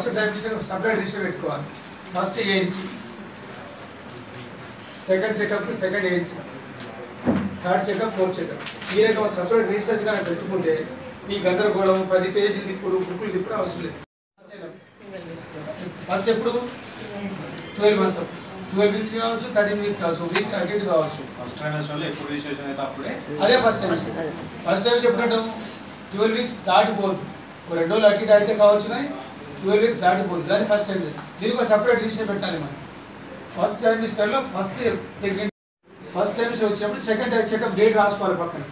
first diagnostic separate register పెట్టుకోవాలి first ANC second checkup second ANC third checkup fourth checkup ఈ రకం separate research కానీ పెట్టుకుంటే ఈ గందరగోళం పది పేజీలు తిప్పుడు బుక్కులు తిప్పుడు అవసరం లేదు ఫస్ట్ ఎప్పుడు ట్వెల్వ్ మంత్స్ ట్వెల్వ్ వీక్స్ కావచ్చు థర్టీన్ వీక్ కావచ్చు వీక్ అటు ఇటు కావచ్చు ఫస్ట్ ట్రైమస్టర్లో ఎప్పుడు రిజిస్ట్రేషన్ అయితే అప్పుడే అదే ఫస్ట్ టైం ఫస్ట్ టైం చెప్పినట్టు ట్వెల్వ్ వీక్స్ దాటిపోదు ఓ రెండు రోజులు అటు ఇటు అయితే కావచ్చు కానీ ట్వెల్వ్ వీక్స్ దాటిపోదు దాన్ని ఫస్ట్ టైం దీనికి ఒక సపరేట్ రిజిస్టర్ పెట్టాలి మనం ఫస్ట్ టైమిస్టర్లో ఫస్ట్ ప్రెగ్నెంట్ ఫస్ట్ టైమిస్టర్ వచ్చినప్పుడు సెకండ్ చెకప్ డేట్ రాసుకోవాలి పక్కన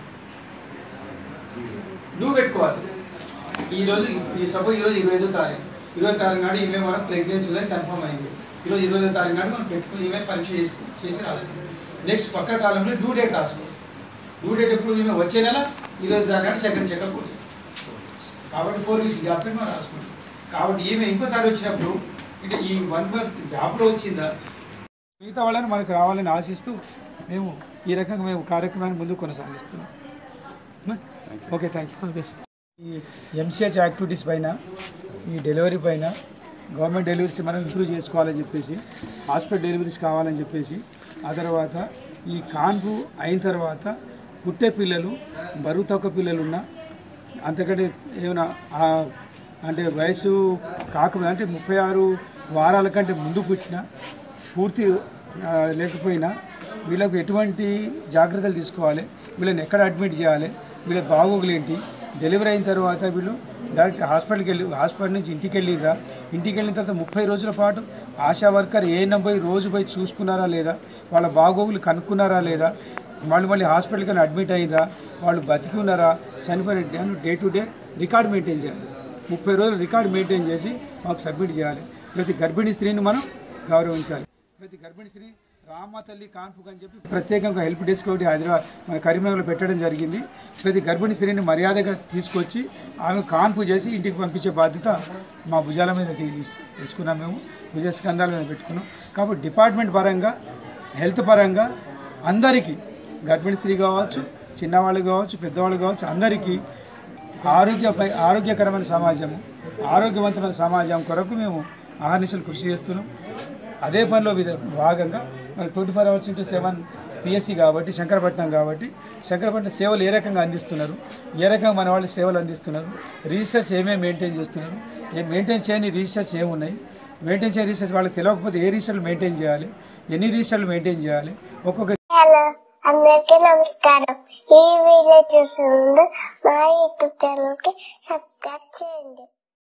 నువ్వు పెట్టుకోవాలి ఈ రోజు ఈ సపోజ్ ఈరోజు ఇరవై ఐదో తారీఖు ఇరవై తారీఖు నాడు ఈమె మనకు ప్రెగ్నెన్సీ ఉందని కన్ఫర్మ్ అయింది ఈరోజు ఇరవై ఐదో తారీఖు నాడు మనం పెట్టుకుని ఈమె పరీక్ష చేసి చేసి రాసుకోవాలి నెక్స్ట్ పక్క కాలంలో డ్యూ డేట్ రాసుకోవాలి డ్యూ డేట్ ఎప్పుడు ఈమె వచ్చే నెల ఇరవై తారీఖు నాడు సెకండ్ చెకప్ ఉంది కాబట్టి ఫోర్ వీక్స్ గ్యాప్లో మనం రాసుకుంటాం కాబట్టి ఈమె ఇంకోసారి వచ్చినప్పుడు అంటే ఈ వన్ మంత్ గ్యాప్లో వచ్చిందా మిగతా వాళ్ళని మనకు రావాలని ఆశిస్తూ మేము ఈ రకంగా మేము కార్యక్రమాన్ని ముందుకు కొనసాగిస్తున్నాం ఓకే థ్యాంక్ యూ ఈ ఎంసీహెచ్ యాక్టివిటీస్ పైన ఈ డెలివరీ పైన గవర్నమెంట్ డెలివరీస్ మనం ఇంప్రూవ్ చేసుకోవాలని చెప్పేసి హాస్పిటల్ డెలివరీస్ కావాలని చెప్పేసి ఆ తర్వాత ఈ కాన్పు అయిన తర్వాత పుట్టే పిల్లలు బరువు తక్కువ పిల్లలు ఉన్నా అంతకంటే ఏమైనా ఆ, అంటే వయసు కాకపోతే అంటే ముప్పై ఆరు వారాల కంటే ముందు పుట్టిన పూర్తి ఆ, లేకపోయినా వీళ్ళకు ఎటువంటి జాగ్రత్తలు తీసుకోవాలి వీళ్ళని ఎక్కడ అడ్మిట్ చేయాలి వీళ్ళ బాగోగులు ఏంటి డెలివరీ అయిన తర్వాత వీళ్ళు డైరెక్ట్ హాస్పిటల్కి వెళ్ళి హాస్పిటల్ నుంచి ఇంటికి వెళ్ళిరా ఇంటికి వెళ్ళిన తర్వాత ముప్పై రోజుల పాటు ఆశా వర్కర్ ఏ పోయి రోజు పోయి చూసుకున్నారా లేదా వాళ్ళ బాగోగులు కనుక్కున్నారా లేదా వాళ్ళు మళ్ళీ హాస్పిటల్కి అడ్మిట్ అయ్యిరా వాళ్ళు బతికి ఉన్నారా చనిపోయిన day to day record maintain చేయాలి ముప్పై రోజులు రికార్డ్ మెయింటైన్ చేసి మాకు సబ్మిట్ చేయాలి ప్రతి గర్భిణీ స్త్రీని మనం గౌరవించాలి ప్రతి గర్భిణీ స్త్రీ రామ తల్లి కాన్పుకు అని చెప్పి ప్రత్యేకంగా హెల్ప్ డెస్క్ ఒకటి హైదరాబాద్ మన కరీంనగర్లో పెట్టడం జరిగింది ప్రతి గర్భిణీ స్త్రీని మర్యాదగా తీసుకొచ్చి ఆమె కాన్పు చేసి ఇంటికి పంపించే బాధ్యత మా భుజాల మీద తీస్- తీసుకున్నాం మేము భుజ స్కంధాల మీద పెట్టుకున్నాం కాబట్టి డిపార్ట్మెంట్ పరంగా హెల్త్ పరంగా అందరికీ గర్భిణీ స్త్రీ కావచ్చు చిన్నవాళ్ళు కావచ్చు పెద్దవాళ్ళు కావచ్చు అందరికీ ఆరోగ్యపై ఆరోగ్యకరమైన సమాజము ఆరోగ్యవంతమైన సమాజం కొరకు మేము ఆహర్నిశలు కృషి చేస్తున్నాం అదే పనిలో విధ భాగంగా మన twenty four hours into seven PSC కాబట్టి శంకరపట్నం కాబట్టి శంకరపట్నం సేవలు ఏ రకంగా అందిస్తున్నారు ఏ రకంగా మన వాళ్ళు సేవలు అందిస్తున్నారు రీసెర్చ్ ఏమేమి మెయింటైన్ చేస్తున్నారు ఏ మెయింటైన్ చేయని రీసెర్చ్ ఏమున్నాయి మెయింటైన్ చేయని రీసెర్చ్ వాళ్ళకి తెలియకపోతే ఏ రీసెర్చ్ మెయింటైన్ చేయాలి ఎన్ని రీసెర్చ్ మెయింటైన్ చేయాలి ఒక్కొక్క హలో అందరికీ నమస్కారం ఈ వీడియో చూసిన ముందు మా యూట్యూబ్ ఛానల్కి సబ్స్క్రైబ్ చేయండి